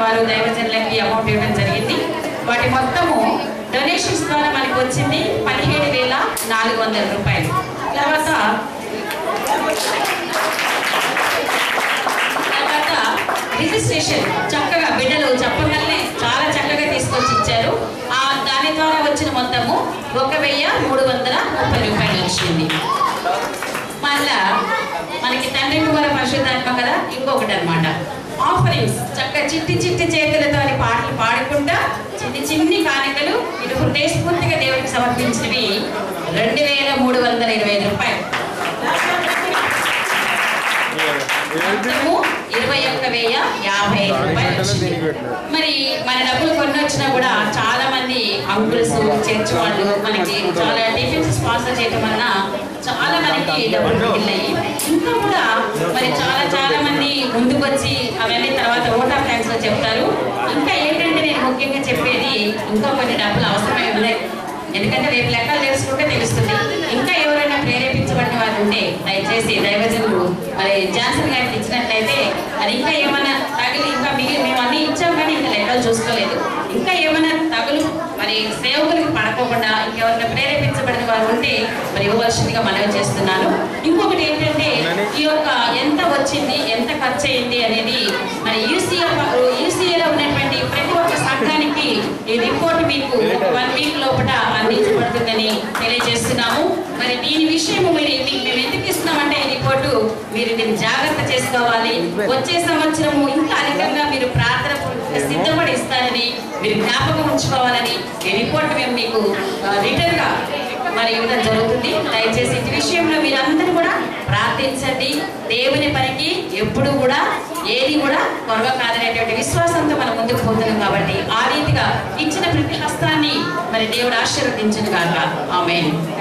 వారు దైవజనులకి అమౌంట్ ఇవ్వడం జరిగింది వాటి మొత్తము డొనేషన్స్ ద్వారా మనకి వచ్చింది పదిహేడు వేల నాలుగు వందల రూపాయలు తర్వాత తర్వాత రిజిస్ట్రేషన్ చక్కగా బిడ్డలు చెప్పగానే చాలా చక్కగా తీసుకొచ్చి ఇచ్చారు ఆ దాని ద్వారా వచ్చిన మొత్తము ఒక వెయ్యి మూడు వందల ముప్పై రూపాయలు వచ్చింది మళ్ళా మనకి తండ్రి కుమార పరిశుద్ధాత్మ కదా ఇంకొకటి అనమాట ఆఫరింగ్స్ చక్క చిట్టి చిట్టి చేతులతో అని పాటలు పాడుకుంటా చిన్ని చిన్ని కానుకలు ఇది హృదయస్ఫూర్తిగా దేవుడికి సమర్పించినవి రెండు వేల మూడు వందల ఇరవై ఐదు రూపాయలు మొత్తము ఇరవై ఒక్క వెయ్యి యాభై ఐదు రూపాయలు వచ్చింది మరి మన డబ్బులు కొన్ని వచ్చినా కూడా చాలా మంది అంకుల్స్ చర్చ్ వాళ్ళు మనకి చాలా టిఫిన్స్ స్పాన్సర్ చేయడం వలన చాలా మనకి డబ్బులు మిగిలినాయి ఇంకా కూడా మరి చాలా చాలా మంది ముందుకు వచ్చి అవన్నీ తర్వాత ఓట్ ఆఫ్ థ్యాంక్స్ లో చెప్తారు ఇంకా ఏంటంటే నేను ముఖ్యంగా చెప్పేది ఇంకా కొన్ని డబ్బులు అవసరమై ఉన్నాయి ఎందుకంటే రేపు లెక్కలు తెలుసుకుంటే తెలుస్తుంది ఇంకా ఎవరైనా ప్రేరేపించబడిన వారు ఉంటే దయచేసి దైవజనులు మరి జాన్సన్ గారికి ఇచ్చినట్లయితే అది ఇంకా ఏమైనా తగిలి ఇంకా మిగిలి మేము అన్ని ఇచ్చాం కానీ ఇంకా లెక్కలు చూసుకోలేదు ఇంకా ఏమైనా తగులు మరి సేవకులకు పడకోకుండా ఇంకెవరైనా ప్రేరేపించబడిన వారు ఉంటే మరి ఇవ్వవలసిందిగా మనవి చేస్తున్నాను ఇంకొకటి ఏంటంటే ఈ యొక్క ఎంత వచ్చింది ఎంత ఖర్చు అయింది అనేది మరి యూసీఏ యూసీఏలో ఉన్నటువంటి ప్రతి ఒక్క సంఘానికి ఈ రిపోర్ట్ మీకు ఒక వన్ వీక్ లోపల అందించబడుతుందని తెలియజేస్తున్నాము మరి దీని విషయము మీరు మీకు మేము ఎందుకు ఇస్తున్నామంటే ఈ రిపోర్టు మీరు దీన్ని జాగ్రత్త చేసుకోవాలి వచ్చే సంవత్సరము ఇంకా అధికంగా మీరు ప్రార్థన పూర్వకంగా సిద్ధపడి ఇస్తారని మీరు జ్ఞాపకం ఉంచుకోవాలని ఈ రిపోర్ట్ మేము మీకు రిటర్న్ గా మరి ఇవ్వడం జరుగుతుంది దయచేసి ఈ విషయంలో మీరందరూ కూడా ప్రార్థించండి దేవుని పనికి ఎప్పుడు కూడా ఏది కూడా కొరవ కాదనేటువంటి విశ్వాసంతో మనం ముందుకు పోతున్నాం కాబట్టి ఆ రీతిగా ఇచ్చిన ప్రతి హస్తాన్ని మరి దేవుడు ఆశీర్వదించను కాక ఆమె